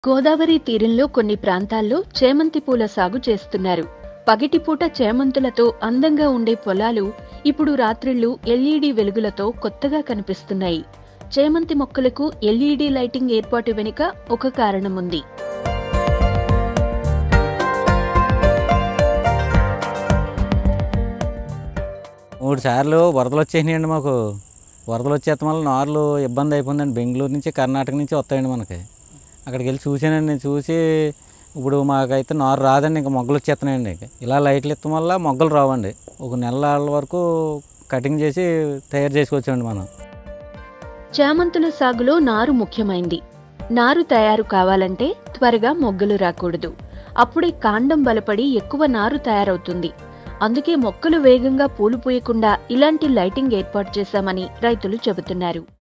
గోదావరి తీరంలో కొన్ని ప్రాంతాల్లో చేమంతి పూల సాగు చేస్తున్నారు పగటిపూట చేమంతులతో అందంగా ఉండే పొలాలు ఇప్పుడు రాత్రిళ్లు ఎల్ఈడి వెలుగులతో కొత్తగా కనిపిస్తున్నాయి చేమంతి మొక్కలకు ఎల్ఈడి లైటింగ్ ఏర్పాటు వెనుక ఒక కారణముంది మూడు సార్లు వరదలు వచ్చేసినాయండి మాకు వరదలు వచ్చేస్తాం వల్ల నార్లు ఇబ్బంది అయిపోయిందండి బెంగళూరు నుంచి కర్ణాటక నుంచి వస్తాయండి మనకి అక్కడికి వెళ్ళి చూసానండి నేను చూసి ఇప్పుడు మాకైతే నారు రాదండి ఇంకా మొగ్గలు వచ్చేస్తున్నాయండి ఇక. ఇలా లైట్లు ఇస్తాం వల్ల మొగ్గలు రావండి ఒక నెల వరకు కటింగ్ చేసి తయారు చేసుకోవచ్చండి మనం చామంతుల సాగులో నారు ముఖ్యమైంది నారు తయారు కావాలంటే త్వరగా మొగ్గలు రాకూడదు అప్పుడే కాండం బలపడి ఎక్కువ నారు తయారవుతుంది అందుకే మొక్కలు వేగంగా పూలు పూయకుండా ఇలాంటి లైటింగ్ ఏర్పాటు చేశామని రైతులు చెబుతున్నారు